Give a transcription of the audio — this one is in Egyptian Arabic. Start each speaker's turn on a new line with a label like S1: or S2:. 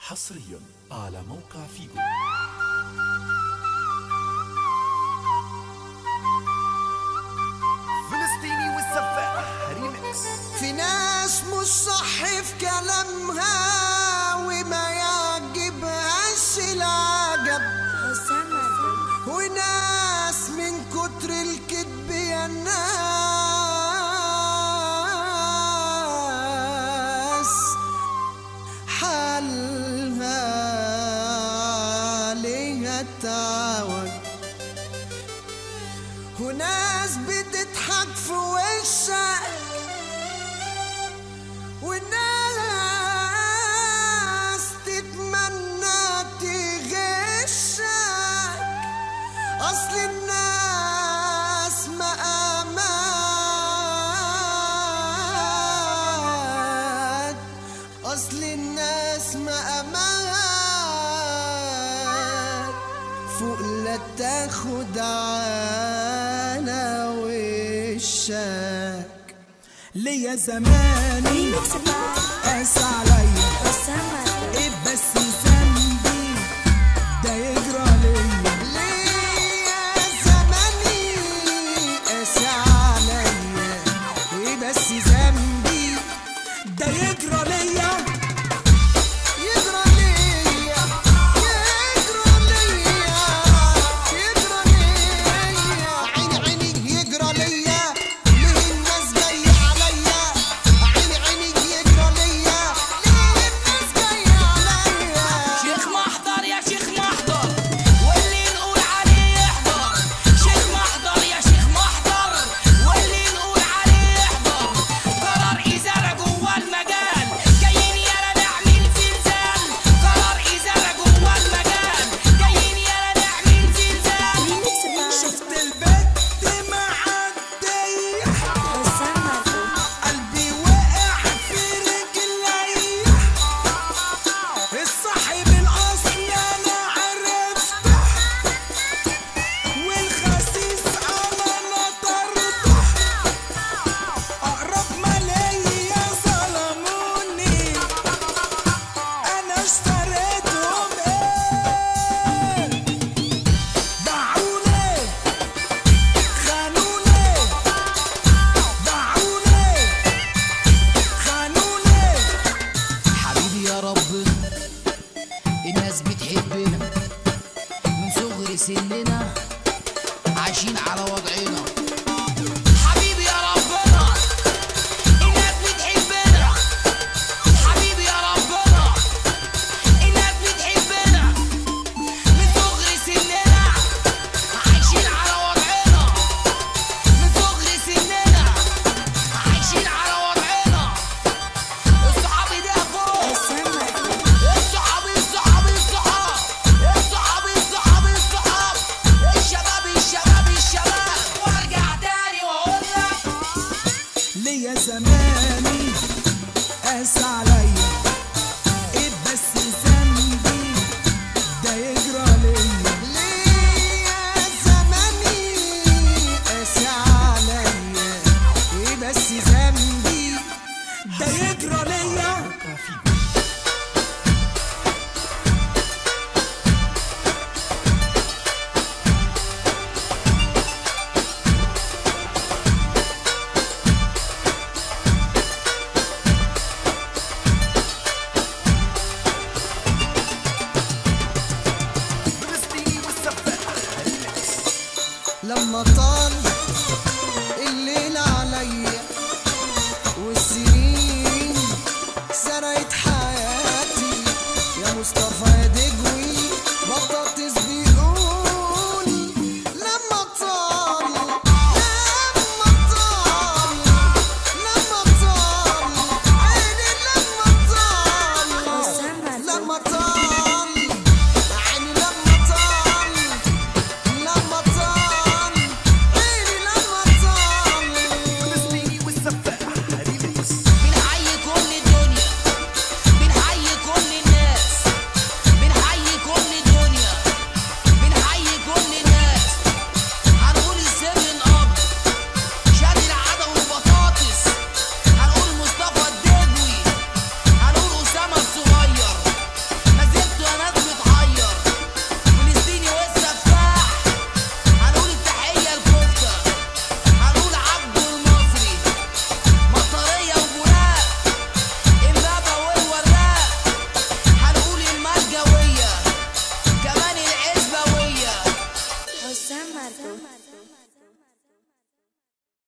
S1: حصريا على موقع فيجو
S2: فلسطيني والسفاح ريمكس
S3: في ناس مش صح في كلامها وما يعجبهاش العجب وناس من كتر الكذب يا ناس حالها عليها التعود وناس بتضحك في وشك وناس تتمنى تغشك اصل الناس مقامات اصل الناس مقامات فوق لا تاخد على وشك ليا زماني قاس عليا ايه بس ذنبي ده يجرى ليا ليا زماني قاس عليا ايه بس ذنبي ده يجرى ليا يجرى ليا يجرى ليا يجرى ليا عيني عيني يجرى ليا ليه الناس جاية عليا عيني عيني يجرى ليا ليه الناس جاية عليا
S4: شيخ محضر يا شيخ محضر واللي نقول عليه يحضر شيخ محضر يا شيخ محضر واللي نقول عليه يحضر قرار إزالة جوا المجال جايين يلا نعمل زلزال قرار إزالة جوا المجال جايين يلا نعمل زلزال
S3: شفت البت معدية قلبي وقع في رجلي الصاحب الاصل انا عرفته والخسيس انا نطرته اقرب ما ليا ظلموني انا اشتريتهم ايه باعوني خانوني باعوني خانوني
S4: حبيبي يا ربنا الناس بتحبنا من صغر سننا عايشين على وضعنا حبيبي يا ربنا الناس بتحبنا حبيبي يا ربنا الناس بتحبنا من صغر سننا عايشين على وضعنا من صغر سننا عايشين على وضعنا الصحاب ده فوق الصحاب الصحاب الصحاب الصحاب الصحاب الصحاب الشباب الشباب الشباب وارجع تاني واقول لك
S3: ليا زماني قاس عليا ايه بس ذنبي ده يجرى ليا ليا زماني قاس عليا ايه بس ذنبي ده يجرى ليا
S2: فلسطيني والسفاح ريمكس
S3: لما طال الليل عليا والسنين سرقت حياتي يا مصطفى